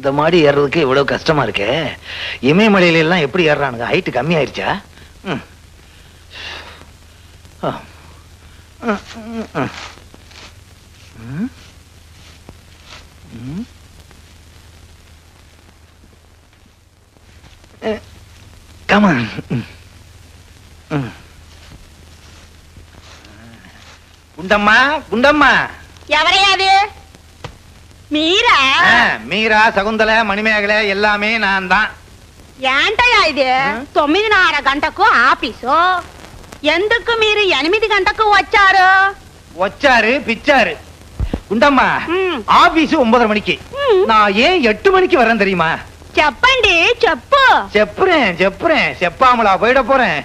இந்த மாடி ஏறுறதுக்கு இவ்வளவு கஷ்டமா இருக்கே இமயமலையில எல்லாம் எப்படி ஏறுறானுங்க ஹைட் கம்மி ஆயிருச்சா ம். ஆ. ம், ம், ம். ம். ம். Eh, Come on. ம். ம். குண்டம்மா குண்டம்மா ఎవరయ్యాది మీరా ஆ, மீரா சகுந்தலை மணிமேகலை எல்லாமே நான் தான் ఏంటయ్యా ఇది తొమ్మిదిన్నర గంటకు ఆఫీసు ఎందుకు మీరు ఎనిమిది గంటకు వచ్చారు ஒச்சாரு பிச்சாரு குண்டம்மா ம். ஆபீஸ் ஒன்பதரை மணிக்கு ம். நான் ஏன் எட்டு மணிக்கு வரேன் தெரியுமா చెప్పండి చెప్పు செப்புறேன் செப்புறேன் செப்பாமலா போயிட போறேன்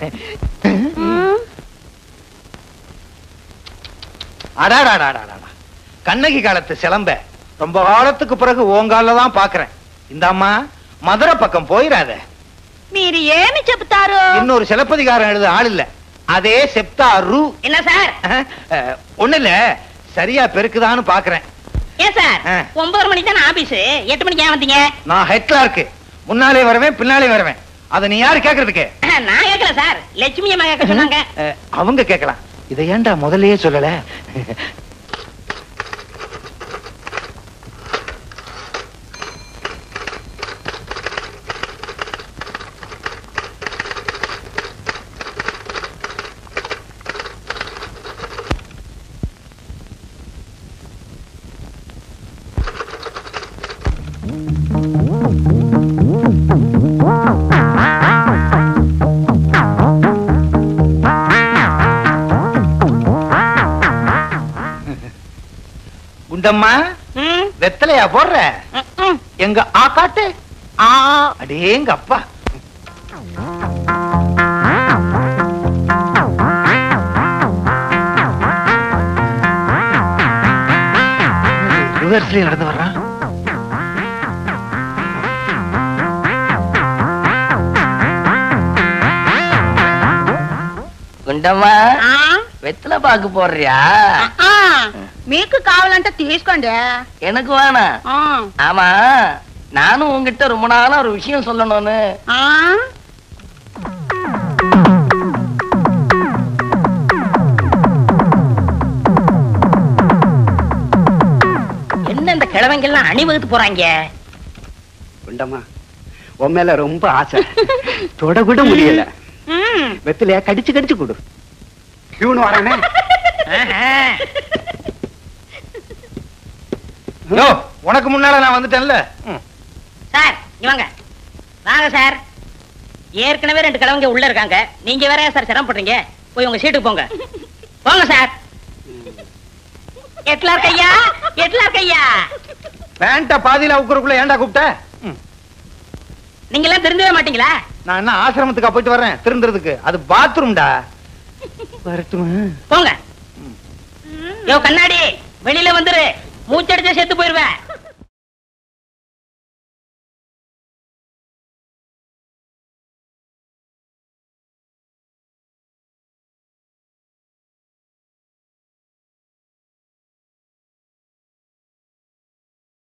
அடாடாடாடாடா கண்ணகி காலத்து சிலம்ப ரொம்ப காலத்துக்கு பிறகு ஓங்கால தான் பாக்குறேன் இந்த அம்மா மதுரை பக்கம் போயிடாத మీరు ఏమి చెప్తారు இன்னொரு சிலப்பதிகாரம் எழுத ஆள் இல்ல அதே செப்தாரு என்ன சார் அஹ், ஒண்ணு இல்ல சரியா பெருக்குதான்னு பாக்குறேன் ஏன் சார் ஆ. ஒன்பது மணிக்கு தானே ஆபீஸ் எட்டு மணிக்கு ஏன் வந்தீங்க நான் ஹெட் கிளார்க்கு முன்னாலே வருவேன் பின்னாலே வருவேன் அத நீ யாரு கேக்குறதுக்கு நான் கேட்கல சார் லட்சுமி அம்மா கேட்க சொன்னாங்க அஹ், அவங்க கேட்கலாம் இதை ஏன்டா முதல்லயே சொல்லல குண்டம்மா ம், வெத்தலையா போடுற ம், ம். எங்க ஆ காட்டு ஆ அடேங்க அப்பா ரிவர்ஸ்லயே நடந்து வர்றான் గుండమ్మా ఆ, వెత్తల పాకు పోடுறியா ఆ, మీకు కావాలంటే తీసుకోండి எனக்கு வேணாம் ఆ, ஆமா நானும் உங்ககிட்ட ரொம்ப நாளா ஒரு விஷயம் சொல்லணும்னு ఆ. என்ன இந்த கிழவங்க எல்லாம் அணிவகுத்து போறாங்க குண்டம்மா உன் மேல ரொம்ப ஆசை தொட கூட முடியல ம். வெத்திலையா கடிச்சு கடிச்சு கொடு இவனு வரானே ஆஹா. யோ உனக்கு முன்னால நான் வந்துட்டேன்ல ம். சார் இங்க வாங்க வாங்க சார் ஏற்கனவே ரெண்டு கிழவங்க உள்ள இருக்காங்க நீங்க வேற ஏன் சார் சிரமப்படுறீங்க போய் உங்க சீட்டுக்கு போங்க போங்க சார் எட்லா கையா எட்லா கையா பேண்ட பாதியில உக்குறக்குள்ள ஏன்டா கூப்பிட்ட ம். நீங்க எல்லாம் திருந்தவே மாட்டீங்களா நான் என்ன ஆசிரமத்துக்கா போயிட்டு வர்றேன் திருந்துறதுக்கு அது பாத்ரூம்டா வரட்டும் போங்க யோ கண்ணாடி வெளியில வந்துரு மூச்சடிச்சா செத்து போயிருவேன்